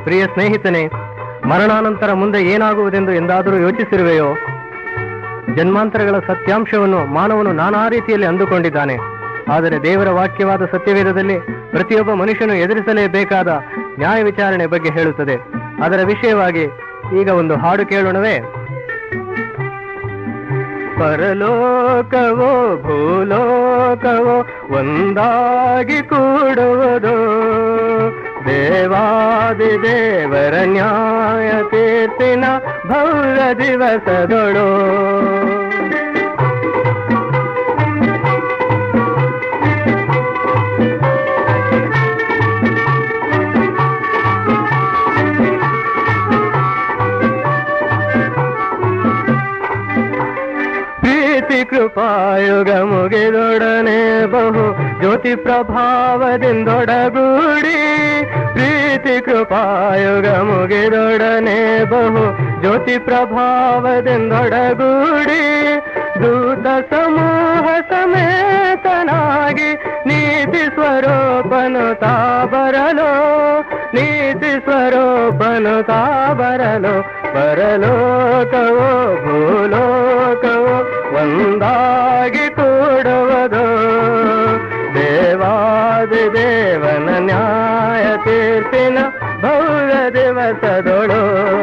ಪ್ರಿಯ ಸ್ನೇಹಿತನೇ ಮರಣಾನಂತರ ಮುಂದೆ ಏನಾಗುವುದೆಂದು ಎಂದಾದರೂ ಯೋಚಿಸಿರುವೆಯೋ ಜನ್ಮಾಂತರಗಳ ಸತ್ಯಾಂಶವನ್ನು ಮಾನವನು ನಾನಾ ರೀತಿಯಲ್ಲಿ ಅಂದುಕೊಂಡಿದ್ದಾನೆ ಆದರೆ ದೇವರ ವಾಕ್ಯವಾದ ಸತ್ಯವೇದದಲ್ಲಿ ಪ್ರತಿಯೊಬ್ಬ ಮನುಷ್ಯನು ಎದುರಿಸಲೇಬೇಕಾದ ನ್ಯಾಯ ವಿಚಾರಣೆ ಬಗ್ಗೆ ಹೇಳುತ್ತದೆ ಅದರ ವಿಷಯವಾಗಿ ಈಗ ಒಂದು ಹಾಡು ಕೇಳೋಣವೇ ಪರಲೋಕವೋ ಭೂಲೋಕವೋ ಒಂದಾಗಿ ಕೂಡುವುದು ದೇವಾದಿ ದೇವರ ನ್ಯಾಯ ತೀರ್ಪಿನ ಭವ್ಯ ದಿವಸದೊಳು ಪ್ರೀತಿ ಕೃಪಾಯುಗ ಮುಗಿದೊಡನೆ ಬಹು ಜ್ಯೋತಿ ಪ್ರಭಾವದಿಂದೊಡಗೂಡಿ ಪ್ರೀತಿ ಕೃಪಾಯುಗ ಮುಗಿದೊಡನೆ ಬಹು ಜ್ಯೋತಿ ಪ್ರಭಾವದಿಂದೊಡಗೂಡಿ ದೂತ ಸಮೂಹ ಸಮೇತನಾಗಿ ನೀತಿ ಸ್ವರೂಪನು ತಾ ಬರಲು ನೀತಿ ಸ್ವರೂಪನು ತಾ ಬರಲು ಪರಲೋಕವೋ ಭೂಲೋಕವೋ ಒಂದಾಗಿ ಕೂಡುವುದು ದೇವಾದಿ ದೇವನ ನ್ಯಾಯ ತೀರ್ಪಿನ ಭವ್ಯ ದಿವಸದೊಳು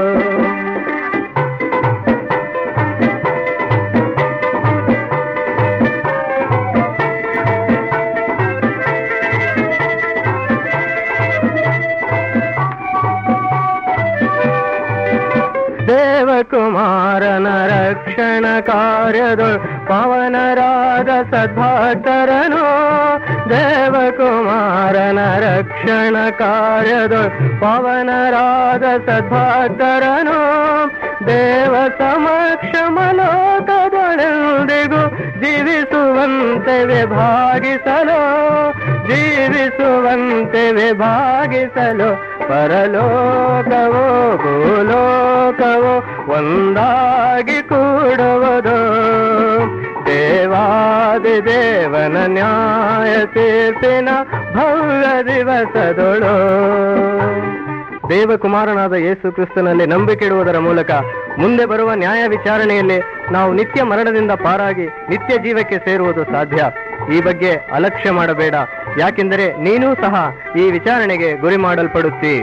ದೇವಕುಮಾರನ ರಕ್ಷಣ ಕಾರ್ಯದ ಪವನರಾದ ಸದ್ಭಕ್ತರನು ದೇವಕುಮಾರನ ರಕ್ಷಣ ಕಾರ್ಯದ ಪವನರಾದ ಸದ್ಭಕ್ತರನು ದೇವ ಸಮಕ್ಷಮ ಲೋಕದೊಳೆಂದಿಗೂ ಜೀವಿಸುವಂತೆ ವಿಭಾಗಿಸಲು ಜೀವಿಸುವಂತೆ ವಿಭಾಗಿಸಲು ಪರಲೋಕವೋ ಭೂಲೋಕವೋ ಒಂದಾಗಿ ಕೂಡುವುದು ದೇವಾದಿ ದೇವನ ನ್ಯಾಯ ತೀರ್ಪಿನ ಭವ್ಯ ದಿವಸದೊಳು ದೇವಕುಮಾರನಾದ ಯೇಸು ಕ್ರಿಸ್ತನಲ್ಲಿ ನಂಬಿಕೆಡುವುದರ ಮೂಲಕ ಮುಂದೆ ಬರುವ ನ್ಯಾಯ ವಿಚಾರಣೆಯಲ್ಲಿ ನಾವು ನಿತ್ಯ ಮರಣದಿಂದ ಪಾರಾಗಿ ನಿತ್ಯ ಜೀವಕ್ಕೆ ಸೇರುವುದು ಸಾಧ್ಯ ಈ ಬಗ್ಗೆ ಅಲಕ್ಷ್ಯ ಮಾಡಬೇಡ ಯಾಕೆಂದರೆ ನೀನೂ ಸಹ ಈ ವಿಚಾರಣೆಗೆ ಗುರಿ ಮಾಡಲ್ಪಡುತ್ತಿ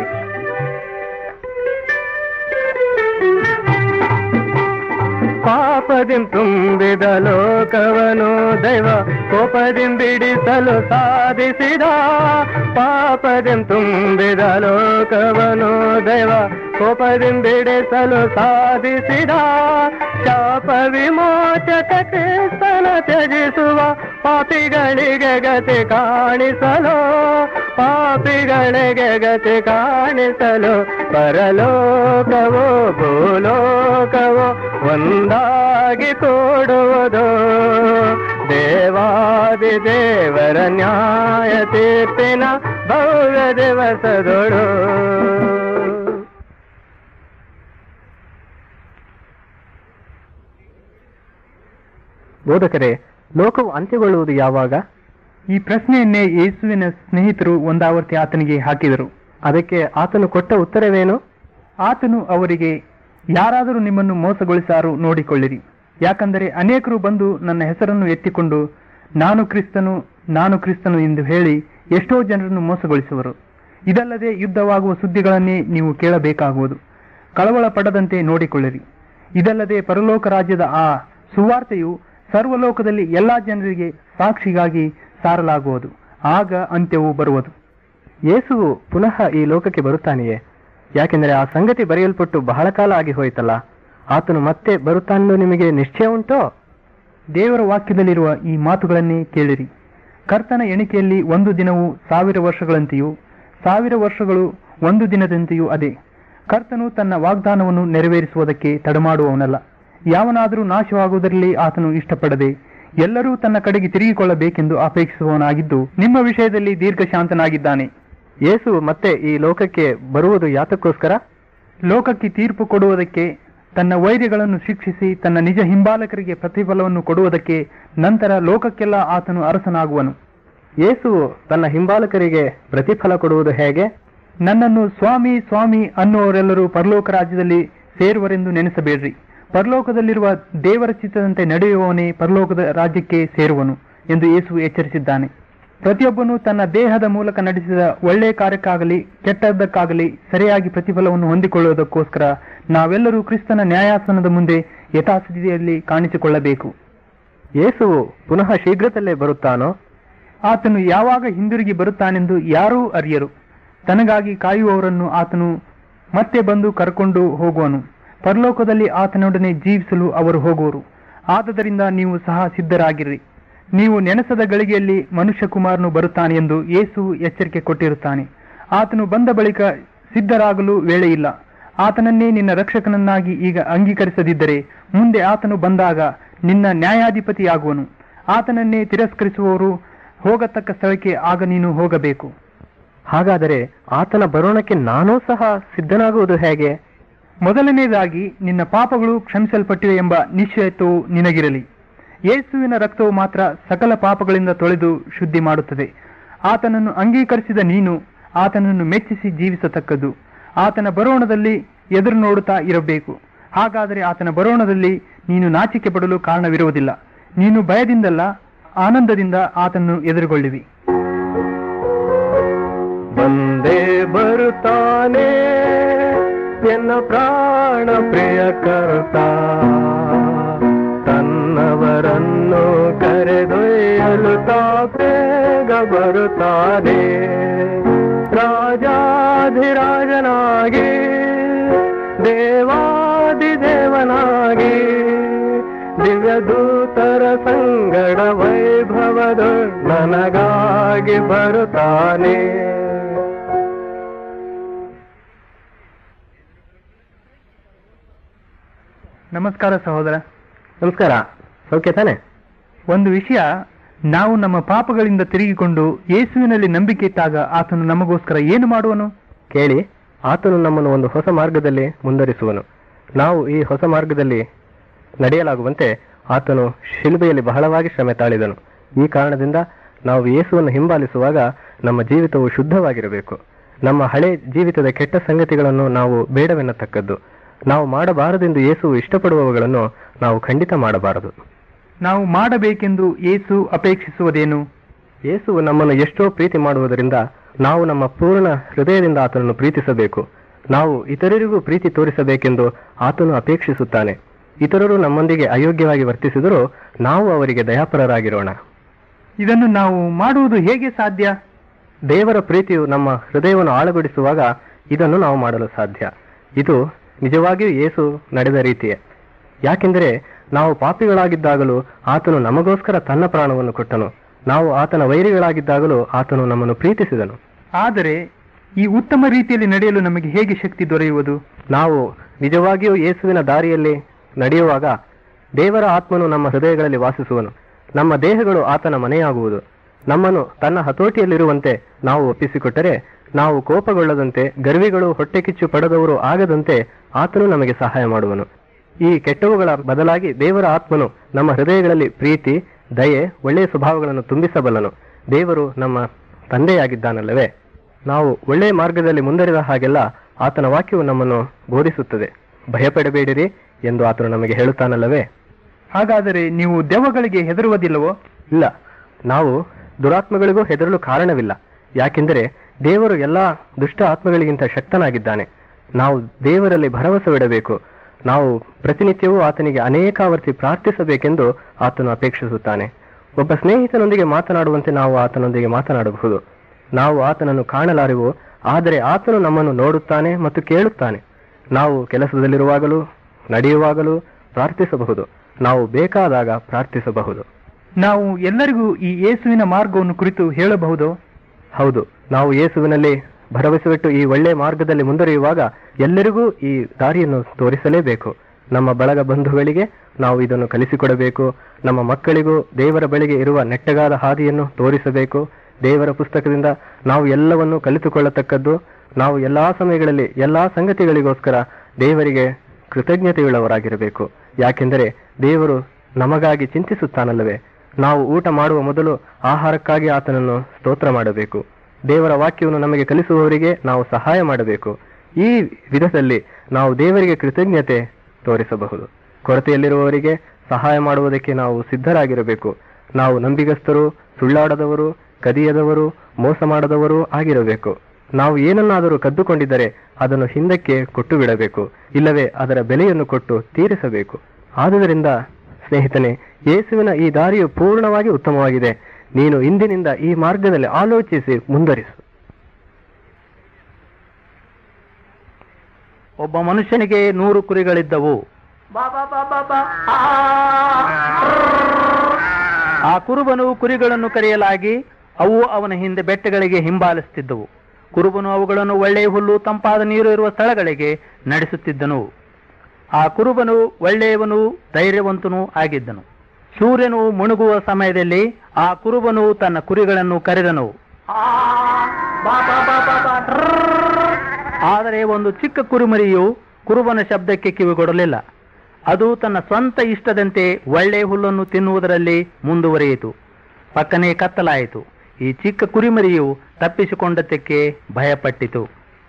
ಪಾಪದಿಂ ತುಂಬಿದ ಲೋಕವನು ದೈವ ಕೋಪದಿಂ ಬಿಡಿಸಲು ಸಾಧಿಸಿದ ಪಾಪದಿಂ ತುಂಬಿದ ಲೋಕವನು ದೈವ ಕೋಪದಿಂ ಬಿಡಿಸಲು ಸಾಧಿಸಿದ ಶಾಪ ವಿಮೋಚಕ ಕ್ರಿಸ್ತನ ತ್ಯಜಿಸುವ ಪಾಪಿಗಳಿಗೆ ಗತಿ ಕಾಣಿಸಲು ಪಾಪಿಗಳಿಗೆ ಗತಿ ಕಾಣಿಸಲು ಪರಲೋಕವೋ ಭೂಲೋಕವೋ ಒಂದಾಗಿ ಕೂಡುವುದು ದೇವಾದಿ ದೇವರ ನ್ಯಾಯ ತೀರ್ಪಿನ ಭವ್ಯ ದಿವಸದೊಳು ಬೋಧಕರೇ ಲೋಕವು ಅಂತ್ಯಗೊಳ್ಳುವುದು ಯಾವಾಗ ಈ ಪ್ರಶ್ನೆಯನ್ನೇ ಯೇಸುವಿನ ಸ್ನೇಹಿತರು ಒಂದಾವರ್ತಿ ಆತನಿಗೆ ಹಾಕಿದರು ಅದಕ್ಕೆ ಆತನು ಕೊಟ್ಟ ಉತ್ತರವೇನು ಆತನು ಅವರಿಗೆ ಯಾರಾದರೂ ನಿಮ್ಮನ್ನು ಮೋಸಗೊಳಿಸಾರು ನೋಡಿಕೊಳ್ಳಿರಿ ಯಾಕಂದರೆ ಅನೇಕರು ಬಂದು ನನ್ನ ಹೆಸರನ್ನು ಎತ್ತಿಕೊಂಡು ನಾನು ಕ್ರಿಸ್ತನು ನಾನು ಕ್ರಿಸ್ತನು ಎಂದು ಹೇಳಿ ಎಷ್ಟೋ ಜನರನ್ನು ಮೋಸಗೊಳಿಸುವರು ಇದಲ್ಲದೆ ಯುದ್ಧವಾಗುವ ಸುದ್ದಿಗಳನ್ನೇ ನೀವು ಕೇಳಬೇಕಾಗುವುದು ಕಳವಳ ಪಡದಂತೆ ನೋಡಿಕೊಳ್ಳಿರಿ ಇದಲ್ಲದೆ ಪರಲೋಕ ರಾಜ್ಯದ ಆ ಸುವಾರ್ತೆಯು ಸರ್ವಲೋಕದಲ್ಲಿ ಎಲ್ಲಾ ಜನರಿಗೆ ಸಾಕ್ಷಿಗಾಗಿ ಸಾರಲಾಗುವುದು ಆಗ ಅಂತ್ಯವು ಬರುವುದು ಯೇಸುವು ಪುನಃ ಈ ಲೋಕಕ್ಕೆ ಬರುತ್ತಾನೆಯೇ ಯಾಕೆಂದರೆ ಆ ಸಂಗತಿ ಬರೆಯಲ್ಪಟ್ಟು ಬಹಳ ಕಾಲ ಆಗಿ ಹೋಯಿತಲ್ಲ ಆತನು ಮತ್ತೆ ಬರುತ್ತಾನೆಂದು ನಿಮಗೆ ನಿಶ್ಚಯ ಉಂಟೋ ದೇವರ ವಾಕ್ಯದಲ್ಲಿರುವ ಈ ಮಾತುಗಳನ್ನೇ ಕೇಳಿರಿ ಕರ್ತನ ಎಣಿಕೆಯಲ್ಲಿ ಒಂದು ದಿನವು ಸಾವಿರ ವರ್ಷಗಳಂತೆಯೂ ಸಾವಿರ ವರ್ಷಗಳು ಒಂದು ದಿನದಂತೆಯೂ ಅದೇ ಕರ್ತನು ತನ್ನ ವಾಗ್ದಾನವನ್ನು ನೆರವೇರಿಸುವುದಕ್ಕೆ ತಡಮಾಡುವವನಲ್ಲ ಯಾವನಾದರೂ ನಾಶವಾಗುವುದರಲ್ಲಿ ಆತನು ಇಷ್ಟಪಡದೆ ಎಲ್ಲರೂ ತನ್ನ ಕಡೆಗೆ ತಿರುಗಿಕೊಳ್ಳಬೇಕೆಂದು ಅಪೇಕ್ಷಿಸುವವನಾಗಿದ್ದು ನಿಮ್ಮ ವಿಷಯದಲ್ಲಿ ದೀರ್ಘಶಾಂತನಾಗಿದ್ದಾನೆ ಯೇಸು ಮತ್ತೆ ಈ ಲೋಕಕ್ಕೆ ಬರುವುದು ಯಾತಕ್ಕೋಸ್ಕರ ಲೋಕಕ್ಕೆ ತೀರ್ಪು ಕೊಡುವುದಕ್ಕೆ ತನ್ನ ವೈರ್ಯಗಳನ್ನು ಶಿಕ್ಷಿಸಿ ತನ್ನ ನಿಜ ಹಿಂಬಾಲಕರಿಗೆ ಪ್ರತಿಫಲವನ್ನು ಕೊಡುವುದಕ್ಕೆ ನಂತರ ಲೋಕಕ್ಕೆಲ್ಲ ಆತನು ಅರಸನಾಗುವನು ಯೇಸು ತನ್ನ ಹಿಂಬಾಲಕರಿಗೆ ಪ್ರತಿಫಲ ಕೊಡುವುದು ಹೇಗೆ ನನ್ನನ್ನು ಸ್ವಾಮಿ ಸ್ವಾಮಿ ಅನ್ನುವರೆಲ್ಲರೂ ಪರಲೋಕ ರಾಜ್ಯದಲ್ಲಿ ಸೇರುವರೆಂದು ನೆನೆಸಬೇಡ್ರಿ ಪರಲೋಕದಲ್ಲಿರುವ ದೇವರ ಚಿತ್ತದಂತೆ ನಡೆಯುವವನೇ ಪರಲೋಕದ ರಾಜ್ಯಕ್ಕೆ ಸೇರುವನು ಎಂದು ಯೇಸು ಎಚ್ಚರಿಸಿದ್ದಾನೆ ಪ್ರತಿಯೊಬ್ಬನು ತನ್ನ ದೇಹದ ಮೂಲಕ ನಡೆಸಿದ ಒಳ್ಳೆಯ ಕಾರ್ಯಕ್ಕಾಗಲಿ ಕೆಟ್ಟದ್ದಕ್ಕಾಗಲಿ ಸರಿಯಾಗಿ ಪ್ರತಿಫಲವನ್ನು ಹೊಂದಿಕೊಳ್ಳುವುದಕ್ಕೋಸ್ಕರ ನಾವೆಲ್ಲರೂ ಕ್ರಿಸ್ತನ ನ್ಯಾಯಾಸನದ ಮುಂದೆ ಯಥಾಸ್ಥಿತಿಯಲ್ಲಿ ಕಾಣಿಸಿಕೊಳ್ಳಬೇಕು ಯೇಸುವು ಪುನಃ ಶೀಘ್ರದಲ್ಲೇ ಬರುತ್ತಾನೋ ಆತನು ಯಾವಾಗ ಹಿಂದಿರುಗಿ ಬರುತ್ತಾನೆಂದು ಯಾರೂ ಅರಿಯರು ತನಗಾಗಿ ಕಾಯುವವರನ್ನು ಆತನು ಮತ್ತೆ ಬಂದು ಕರ್ಕೊಂಡು ಹೋಗುವನು ಪರಲೋಕದಲ್ಲಿ ಆತನೊಡನೆ ಜೀವಿಸಲು ಅವರು ಹೋಗುವರು ಆದದರಿಂದ ನೀವು ಸಹ ಸಿದ್ಧರಾಗಿರ್ರಿ ನೀವು ನೆನೆಸದ ಗಳಿಗೆಯಲ್ಲಿ ಮನುಷ್ಯಕುಮಾರನು ಬರುತ್ತಾನೆ ಎಂದು ಯೇಸು ಎಚ್ಚರಿಕೆ ಕೊಟ್ಟಿರುತ್ತಾನೆ ಆತನು ಬಂದ ಬಳಿಕ ಸಿದ್ಧರಾಗಲು ವೇಳೆಯಿಲ್ಲ ಆತನನ್ನೇ ನಿನ್ನ ರಕ್ಷಕನನ್ನಾಗಿ ಈಗ ಅಂಗೀಕರಿಸದಿದ್ದರೆ ಮುಂದೆ ಆತನು ಬಂದಾಗ ನಿನ್ನ ನ್ಯಾಯಾಧಿಪತಿಯಾಗುವನು ಆತನನ್ನೇ ತಿರಸ್ಕರಿಸುವವರು ಹೋಗತಕ್ಕ ಸ್ಥಳಕ್ಕೆ ಆಗ ನೀನು ಹೋಗಬೇಕು ಹಾಗಾದರೆ ಆತನ ಬರೋಣಕ್ಕೆ ನಾನೂ ಸಹ ಸಿದ್ಧನಾಗುವುದು ಹೇಗೆ ಮೊದಲನೇದಾಗಿ ನಿನ್ನ ಪಾಪಗಳು ಕ್ಷಮಿಸಲ್ಪಟ್ಟಿವೆ ಎಂಬ ನಿಶ್ಚಯತ್ವವು ನಿನಗಿರಲಿ ಯೇಸುವಿನ ರಕ್ತವು ಮಾತ್ರ ಸಕಲ ಪಾಪಗಳಿಂದ ತೊಳೆದು ಶುದ್ಧಿ ಮಾಡುತ್ತದೆ ಆತನನ್ನು ಅಂಗೀಕರಿಸಿದ ನೀನು ಆತನನ್ನು ಮೆಚ್ಚಿಸಿ ಜೀವಿಸತಕ್ಕದ್ದು ಆತನ ಬರೋಣದಲ್ಲಿ ಎದುರು ನೋಡುತ್ತಾ ಇರಬೇಕು ಹಾಗಾದರೆ ಆತನ ಬರೋಣದಲ್ಲಿ ನೀನು ನಾಚಿಕೆ ಪಡಲು ಕಾರಣವಿರುವುದಿಲ್ಲ ನೀನು ಭಯದಿಂದಲ್ಲ ಆನಂದದಿಂದ ಆತನನ್ನು ಎದುರುಗೊಳ್ಳುವಿ ಬಂದೇ ಬರುತ್ತಾನೆ ಎನ್ನ ಪ್ರಾಣ ಪ್ರಿಯ ಕರ್ತ ತನ್ನವರನ್ನು ಕರೆದೊಯ್ಯಲು ತಾ ಬೇಗ ಬರುತ್ತಾನೆ ರಾಜಾಧಿರಾಜನಾಗಿ ದೇವಾದಿದೇವನಾಗಿ ದಿವ್ಯ ದೂತರ ಸಂಗಡ ವೈಭವದ ನನಗಾಗಿ ಬರುತ್ತಾನೆ ನಮಸ್ಕಾರ ಸಹೋದರ ನಮಸ್ಕಾರ ಸೌಖ್ಯ ತಾನೆ ಒಂದು ವಿಷಯ ನಾವು ನಮ್ಮ ಪಾಪಗಳಿಂದ ತಿರುಗಿಕೊಂಡು ಯೇಸುವಿನಲ್ಲಿ ನಂಬಿಕೆ ಇಟ್ಟಾಗ ಆತನು ನಮಗೋಸ್ಕರ ಏನು ಮಾಡುವನು ಕೇಳಿ ಆತನು ನಮ್ಮನ್ನು ಒಂದು ಹೊಸ ಮಾರ್ಗದಲ್ಲಿ ಮುಂದರಿಸುವನು ನಾವು ಈ ಹೊಸ ಮಾರ್ಗದಲ್ಲಿ ನಡೆಯಲಾಗುವಂತೆ ಆತನು ಶಿಲುಬೆಯಲ್ಲಿ ಬಹಳವಾಗಿ ಶ್ರಮೆ ತಾಳಿದನು ಈ ಕಾರಣದಿಂದ ನಾವು ಯೇಸುವನ್ನು ಹಿಂಬಾಲಿಸುವಾಗ ನಮ್ಮ ಜೀವಿತವು ಶುದ್ಧವಾಗಿರಬೇಕು ನಮ್ಮ ಹಳೆ ಜೀವಿತದ ಕೆಟ್ಟ ಸಂಗತಿಗಳನ್ನು ನಾವು ಬೇಡವೆನ್ನತಕ್ಕದ್ದು ನಾವು ಮಾಡಬಾರದೆಂದು ಯೇಸು ಇಷ್ಟಪಡುವವುಗಳನ್ನು ನಾವು ಖಂಡಿತ ಮಾಡಬಾರದು ನಾವು ಮಾಡಬೇಕೆಂದು ಯೇಸು ಅಪೇಕ್ಷಿಸುವುದೇನು ಯೇಸುವು ನಮ್ಮನ್ನು ಎಷ್ಟೋ ಪ್ರೀತಿ ಮಾಡುವುದರಿಂದ ನಾವು ನಮ್ಮ ಪೂರ್ಣ ಹೃದಯದಿಂದ ಆತನನ್ನು ಪ್ರೀತಿಸಬೇಕು ನಾವು ಇತರರಿಗೂ ಪ್ರೀತಿ ತೋರಿಸಬೇಕೆಂದು ಆತನು ಅಪೇಕ್ಷಿಸುತ್ತಾನೆ ಇತರರು ನಮ್ಮೊಂದಿಗೆ ಅಯೋಗ್ಯವಾಗಿ ವರ್ತಿಸಿದರೂ ನಾವು ಅವರಿಗೆ ದಯಾಪರರಾಗಿರೋಣ ಇದನ್ನು ನಾವು ಮಾಡುವುದು ಹೇಗೆ ಸಾಧ್ಯ ದೇವರ ಪ್ರೀತಿಯು ನಮ್ಮ ಹೃದಯವನ್ನು ಆಳಗೊಳಿಸುವಾಗ ಇದನ್ನು ನಾವು ಮಾಡಲು ಸಾಧ್ಯ ಇದು ನಿಜವಾಗಿಯೂ ಯೇಸು ನಡೆದ ರೀತಿಯೇ ಯಾಕೆಂದರೆ ನಾವು ಪಾಪಿಗಳಾಗಿದ್ದಾಗಲೂ ಆತನು ನಮಗೋಸ್ಕರ ತನ್ನ ಪ್ರಾಣವನ್ನು ಕೊಟ್ಟನು ನಾವು ಆತನ ವೈರಿಗಳಾಗಿದ್ದಾಗಲೂ ಆತನು ನಮ್ಮನ್ನು ಪ್ರೀತಿಸಿದನು ಆದರೆ ಈ ಉತ್ತಮ ರೀತಿಯಲ್ಲಿ ನಡೆಯಲು ನಮಗೆ ಹೇಗೆ ಶಕ್ತಿ ದೊರೆಯುವುದು ನಾವು ನಿಜವಾಗಿಯೂ ಯೇಸುವಿನ ದಾರಿಯಲ್ಲಿ ನಡೆಯುವಾಗ ದೇವರ ಆತ್ಮನು ನಮ್ಮ ಹೃದಯಗಳಲ್ಲಿ ವಾಸಿಸುವನು ನಮ್ಮ ದೇಹಗಳು ಆತನ ಮನೆಯಾಗುವುದು ನಮ್ಮನ್ನು ತನ್ನ ಹತೋಟಿಯಲ್ಲಿರುವಂತೆ ನಾವು ಒಪ್ಪಿಸಿಕೊಟ್ಟರೆ ನಾವು ಕೋಪಗೊಳ್ಳದಂತೆ ಗರ್ವಿಗಳು ಹೊಟ್ಟೆ ಕಿಚ್ಚು ಪಡೆದವರು ಆಗದಂತೆ ಆತನು ನಮಗೆ ಸಹಾಯ ಮಾಡುವನು ಈ ಕೆಟ್ಟವುಗಳ ಬದಲಾಗಿ ದೇವರ ಆತ್ಮನು ನಮ್ಮ ಹೃದಯಗಳಲ್ಲಿ ಪ್ರೀತಿ ದಯೆ ಒಳ್ಳೆಯ ಸ್ವಭಾವಗಳನ್ನು ತುಂಬಿಸಬಲ್ಲನು ದೇವರು ನಮ್ಮ ತಂದೆಯಾಗಿದ್ದಾನಲ್ಲವೇ ನಾವು ಒಳ್ಳೆಯ ಮಾರ್ಗದಲ್ಲಿ ಮುಂದರಿದ ಹಾಗೆಲ್ಲ ಆತನ ವಾಕ್ಯವು ನಮ್ಮನ್ನು ಬೋಧಿಸುತ್ತದೆ ಭಯಪಡಬೇಡಿರಿ ಎಂದು ಆತನು ನಮಗೆ ಹೇಳುತ್ತಾನಲ್ಲವೇ ಹಾಗಾದರೆ ನೀವು ದೆವ್ವಗಳಿಗೆ ಹೆದರುವುದಿಲ್ಲವೋ ಇಲ್ಲ ನಾವು ದುರಾತ್ಮಗಳಿಗೂ ಹೆದರಲು ಕಾರಣವಿಲ್ಲ ಯಾಕೆಂದರೆ ದೇವರು ಎಲ್ಲಾ ದುಷ್ಟ ಆತ್ಮಗಳಿಗಿಂತ ಶಕ್ತನಾಗಿದ್ದಾನೆ ನಾವು ದೇವರಲ್ಲಿ ಭರವಸೆವಿಡಬೇಕು ನಾವು ಪ್ರತಿನಿತ್ಯವೂ ಆತನಿಗೆ ಅನೇಕಾವರ್ತಿ ಪ್ರಾರ್ಥಿಸಬೇಕೆಂದು ಆತನು ಅಪೇಕ್ಷಿಸುತ್ತಾನೆ ಒಬ್ಬ ಸ್ನೇಹಿತನೊಂದಿಗೆ ಮಾತನಾಡುವಂತೆ ನಾವು ಆತನೊಂದಿಗೆ ಮಾತನಾಡಬಹುದು ನಾವು ಆತನನ್ನು ಕಾಣಲಾರೆವು ಆದರೆ ಆತನು ನಮ್ಮನ್ನು ನೋಡುತ್ತಾನೆ ಮತ್ತು ಕೇಳುತ್ತಾನೆ ನಾವು ಕೆಲಸದಲ್ಲಿರುವಾಗಲೂ ನಡೆಯುವಾಗಲೂ ಪ್ರಾರ್ಥಿಸಬಹುದು ನಾವು ಬೇಕಾದಾಗ ಪ್ರಾರ್ಥಿಸಬಹುದು ನಾವು ಎಲ್ಲರಿಗೂ ಈ ಯೇಸುವಿನ ಮಾರ್ಗವನ್ನು ಕುರಿತು ಹೇಳಬಹುದೋ ಹೌದು ನಾವು ಯೇಸುವಿನಲ್ಲಿ ಭರವಸೆವಿಟ್ಟು ಈ ಒಳ್ಳೆಯ ಮಾರ್ಗದಲ್ಲಿ ಮುಂದುವರಿಯುವಾಗ ಎಲ್ಲರಿಗೂ ಈ ದಾರಿಯನ್ನು ತೋರಿಸಲೇಬೇಕು ನಮ್ಮ ಬಳಗ ಬಂಧುಗಳಿಗೆ ನಾವು ಇದನ್ನು ಕಲಿಸಿಕೊಡಬೇಕು ನಮ್ಮ ಮಕ್ಕಳಿಗೂ ದೇವರ ಬಳಿಗೆ ಇರುವ ನೆಟ್ಟಗಾದ ಹಾದಿಯನ್ನು ತೋರಿಸಬೇಕು ದೇವರ ಪುಸ್ತಕದಿಂದ ನಾವು ಎಲ್ಲವನ್ನು ಕಲಿತುಕೊಳ್ಳತಕ್ಕದ್ದು ನಾವು ಎಲ್ಲಾ ಸಮಯಗಳಲ್ಲಿ ಎಲ್ಲಾ ಸಂಗತಿಗಳಿಗೋಸ್ಕರ ದೇವರಿಗೆ ಕೃತಜ್ಞತೆಯುಳ್ಳವರಾಗಿರಬೇಕು ಯಾಕೆಂದರೆ ದೇವರು ನಮಗಾಗಿ ಚಿಂತಿಸುತ್ತಾನಲ್ಲವೇ ನಾವು ಊಟ ಮಾಡುವ ಮೊದಲು ಆಹಾರಕ್ಕಾಗಿ ಆತನನ್ನು ಸ್ತೋತ್ರ ಮಾಡಬೇಕು ದೇವರ ವಾಕ್ಯವನ್ನು ನಮಗೆ ಕಲಿಸುವವರಿಗೆ ನಾವು ಸಹಾಯ ಮಾಡಬೇಕು ಈ ವಿಧದಲ್ಲಿ ನಾವು ದೇವರಿಗೆ ಕೃತಜ್ಞತೆ ತೋರಿಸಬಹುದು ಕೊರತೆಯಲ್ಲಿರುವವರಿಗೆ ಸಹಾಯ ಮಾಡುವುದಕ್ಕೆ ನಾವು ಸಿದ್ಧರಾಗಿರಬೇಕು ನಾವು ನಂಬಿಗಸ್ತರು ಸುಳ್ಳಾಡದವರು ಕದಿಯದವರು ಮೋಸ ಮಾಡದವರು ಆಗಿರಬೇಕು ನಾವು ಏನನ್ನಾದರೂ ಕದ್ದುಕೊಂಡಿದ್ದರೆ ಅದನ್ನು ಹಿಂದಕ್ಕೆ ಕೊಟ್ಟು ಬಿಡಬೇಕು ಇಲ್ಲವೇ ಅದರ ಬೆಲೆಯನ್ನು ಕೊಟ್ಟು ತೀರಿಸಬೇಕು ಆದುದರಿಂದ ಸ್ನೇಹಿತನೇ ಯೇಸುವಿನ ಈ ದಾರಿಯು ಪೂರ್ಣವಾಗಿ ಉತ್ತಮವಾಗಿದೆ ನೀನು ಇಂದಿನಿಂದ ಈ ಮಾರ್ಗದಲ್ಲಿ ಆಲೋಚಿಸಿ ಮುಂದರಿಸು ಒಬ್ಬ ಮನುಷ್ಯನಿಗೆ ನೂರು ಕುರಿಗಳಿದ್ದವು ಆ ಕುರುಬನು ಕುರಿಗಳನ್ನು ಕರೆಯಲಾಗಿ ಅವು ಅವನ ಹಿಂದೆ ಬೆಟ್ಟಗಳಿಗೆ ಹಿಂಬಾಲಿಸುತ್ತಿದ್ದವು ಕುರುಬನು ಅವುಗಳನ್ನು ಒಳ್ಳೆಯ ಹುಲ್ಲು ತಂಪಾದ ನೀರು ಇರುವ ಸ್ಥಳಗಳಿಗೆ ನಡೆಸುತ್ತಿದ್ದನು ಆ ಕುರುಬನು ಒಳ್ಳೆಯವನು ಧೈರ್ಯವಂತನೂ ಆಗಿದ್ದನು ಸೂರ್ಯನು ಮುಳುಗುವ ಸಮಯದಲ್ಲಿ ಆ ಕುರುಬನು ತನ್ನ ಕುರಿಗಳನ್ನು ಕರೆದನು ಆದರೆ ಒಂದು ಚಿಕ್ಕ ಕುರುಮರಿಯು ಕುರುಬನ ಶಬ್ದಕ್ಕೆ ಕಿವಿಗೊಡಲಿಲ್ಲ ಅದು ತನ್ನ ಸ್ವಂತ ಇಷ್ಟದಂತೆ ಒಳ್ಳೆ ಹುಲ್ಲನ್ನು ತಿನ್ನುವುದರಲ್ಲಿ ಮುಂದುವರಿಯಿತು ಪಕ್ಕನೆ ಕತ್ತಲಾಯಿತು ಈ ಚಿಕ್ಕ ಕುರಿಮರಿಯು ತಪ್ಪಿಸಿಕೊಂಡದ್ದಕ್ಕೆ ಭಯಪಟ್ಟಿತು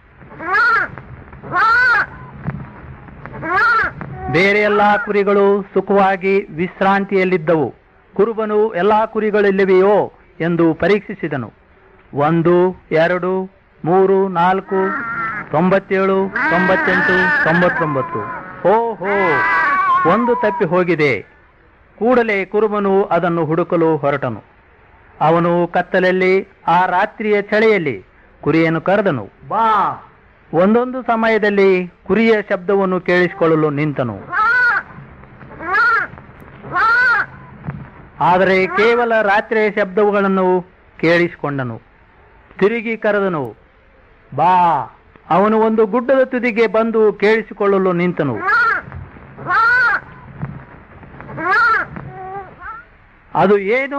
ಬೇರೆ ಎಲ್ಲಾ ಕುರಿಗಳು ಸುಖವಾಗಿ ವಿಶ್ರಾಂತಿಯಲ್ಲಿದ್ದವು ಕುರುಬನು ಎಲ್ಲಾ ಕುರಿಗಳಿಲ್ಲಿವೆಯೋ ಎಂದು ಪರೀಕ್ಷಿಸಿದನು ಒಂದು ಎರಡು ಮೂರು ನಾಲ್ಕು ತೊಂಬತ್ತೇಳು ತೊಂಬತ್ತೆಂಟು ತೊಂಬತ್ತೊಂಬತ್ತು ಓಹೋ ಒಂದು ತಪ್ಪಿ ಹೋಗಿದೆ ಕೂಡಲೇ ಕುರುಬನು ಅದನ್ನು ಹುಡುಕಲು ಹೊರಟನು ಅವನು ಕತ್ತಲಲ್ಲಿ ಆ ರಾತ್ರಿಯ ಚಳಿಯಲ್ಲಿ ಕುರಿಯನ್ನು ಕರೆದನು ಬಾ ಒಂದೊಂದು ಸಮಯದಲ್ಲಿ ಕುರಿಯ ಶಬ್ದವನ್ನು ಕೇಳಿಸಿಕೊಳ್ಳಲು ನಿಂತನು ಆದರೆ ಕೇವಲ ರಾತ್ರಿಯ ಶಬ್ದಗಳನ್ನು ಕೇಳಿಸಿಕೊಂಡನು ತಿರುಗಿ ಕರೆದನು ಬಾ ಅವನು ಒಂದು ಗುಡ್ಡದ ತುದಿಗೆ ಬಂದು ಕೇಳಿಸಿಕೊಳ್ಳಲು ನಿಂತನು ಅದು ಏನು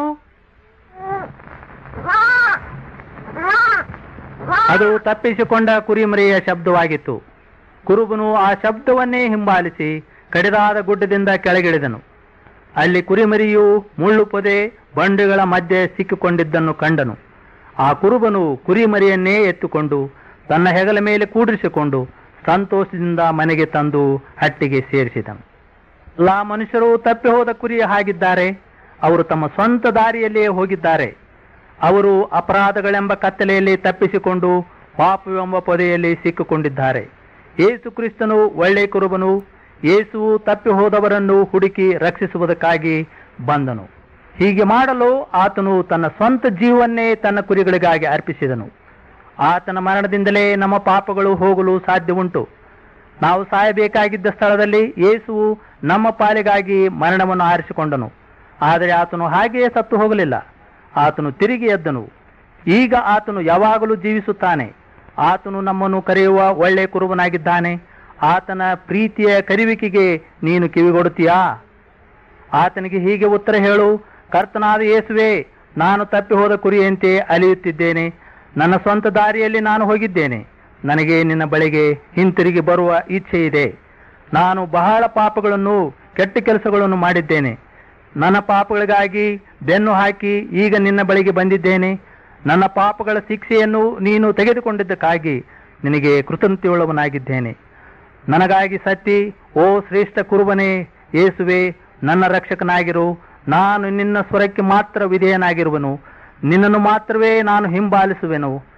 ಅದು ತಪ್ಪಿಸಿಕೊಂಡ ಕುರಿಮರಿಯ ಶಬ್ದವಾಗಿತ್ತು ಕುರುಬನು ಆ ಶಬ್ದವನ್ನೇ ಹಿಂಬಾಲಿಸಿ ಕಡಿದಾದ ಗುಡ್ಡದಿಂದ ಕೆಳಗಿಳಿದನು ಅಲ್ಲಿ ಕುರಿಮರಿಯು ಮುಳ್ಳು ಪೊದೆ ಬಂಡೆಗಳ ಮಧ್ಯೆ ಸಿಕ್ಕಿಕೊಂಡಿದ್ದನ್ನು ಕಂಡನು ಆ ಕುರುಬನು ಕುರಿಮರಿಯನ್ನೇ ಎತ್ತುಕೊಂಡು ತನ್ನ ಹೆಗಲ ಮೇಲೆ ಕೂಡಿಸಿಕೊಂಡು ಸಂತೋಷದಿಂದ ಮನೆಗೆ ತಂದು ಹಟ್ಟಿಗೆ ಸೇರಿಸಿದನು ಎಲ್ಲಾ ಮನುಷ್ಯರು ತಪ್ಪಿ ಹೋದ ಕುರಿಯ ಹಾಗಿದ್ದಾರೆ ಅವರು ತಮ್ಮ ಸ್ವಂತ ದಾರಿಯಲ್ಲಿಯೇ ಹೋಗಿದ್ದಾರೆ ಅವರು ಅಪರಾಧಗಳೆಂಬ ಕತ್ತಲೆಯಲ್ಲಿ ತಪ್ಪಿಸಿಕೊಂಡು ಪಾಪವೆಂಬ ಪೊದೆಯಲ್ಲಿ ಸಿಕ್ಕಿಕೊಂಡಿದ್ದಾರೆ ಯೇಸು ಕ್ರಿಸ್ತನು ಒಳ್ಳೆ ಕುರುಬನು ಯೇಸುವು ತಪ್ಪಿ ಹೋದವರನ್ನು ಹುಡುಕಿ ರಕ್ಷಿಸುವುದಕ್ಕಾಗಿ ಬಂದನು ಹೀಗೆ ಮಾಡಲು ಆತನು ತನ್ನ ಸ್ವಂತ ಜೀವನ್ನೇ ತನ್ನ ಕುರಿಗಳಿಗಾಗಿ ಅರ್ಪಿಸಿದನು ಆತನ ಮರಣದಿಂದಲೇ ನಮ್ಮ ಪಾಪಗಳು ಹೋಗಲು ಸಾಧ್ಯವುಂಟು ನಾವು ಸಾಯಬೇಕಾಗಿದ್ದ ಸ್ಥಳದಲ್ಲಿ ಯೇಸುವು ನಮ್ಮ ಪಾಲಿಗಾಗಿ ಮರಣವನ್ನು ಆರಿಸಿಕೊಂಡನು ಆದರೆ ಆತನು ಹಾಗೆಯೇ ಸತ್ತು ಹೋಗಲಿಲ್ಲ ಆತನು ತಿರುಗಿ ಎದ್ದನು ಈಗ ಆತನು ಯಾವಾಗಲೂ ಜೀವಿಸುತ್ತಾನೆ ಆತನು ನಮ್ಮನ್ನು ಕರೆಯುವ ಒಳ್ಳೆ ಕುರುಬನಾಗಿದ್ದಾನೆ ಆತನ ಪ್ರೀತಿಯ ಕರಿವಿಕೆಗೆ ನೀನು ಕಿವಿಗೊಡುತ್ತೀಯಾ ಆತನಿಗೆ ಹೀಗೆ ಉತ್ತರ ಹೇಳು ಕರ್ತನಾದ ಯೇಸುವೆ ನಾನು ತಪ್ಪಿ ಹೋದ ಕುರಿಯಂತೆ ಅಲಿಯುತ್ತಿದ್ದೇನೆ ನನ್ನ ಸ್ವಂತ ದಾರಿಯಲ್ಲಿ ನಾನು ಹೋಗಿದ್ದೇನೆ ನನಗೆ ನಿನ್ನ ಬಳಿಗೆ ಹಿಂತಿರುಗಿ ಬರುವ ಇಚ್ಛೆ ಇದೆ ನಾನು ಬಹಳ ಪಾಪಗಳನ್ನು ಕೆಟ್ಟ ಕೆಲಸಗಳನ್ನು ಮಾಡಿದ್ದೇನೆ ನನ್ನ ಪಾಪಗಳಿಗಾಗಿ ಬೆನ್ನು ಹಾಕಿ ಈಗ ನಿನ್ನ ಬಳಿಗೆ ಬಂದಿದ್ದೇನೆ ನನ್ನ ಪಾಪಗಳ ಶಿಕ್ಷೆಯನ್ನು ನೀನು ತೆಗೆದುಕೊಂಡಿದ್ದಕ್ಕಾಗಿ ನಿನಗೆ ಕೃತಜ್ಞತೆಯುಳ್ಳವನಾಗಿದ್ದೇನೆ ನನಗಾಗಿ ಸತ್ತಿ ಓ ಶ್ರೇಷ್ಠ ಕುರುಬನೇ ಯೇಸುವೆ ನನ್ನ ರಕ್ಷಕನಾಗಿರು ನಾನು ನಿನ್ನ ಸ್ವರಕ್ಕೆ ಮಾತ್ರ ವಿಧೇಯನಾಗಿರುವನು ನಿನ್ನನ್ನು ಮಾತ್ರವೇ ನಾನು ಹಿಂಬಾಲಿಸುವೆನು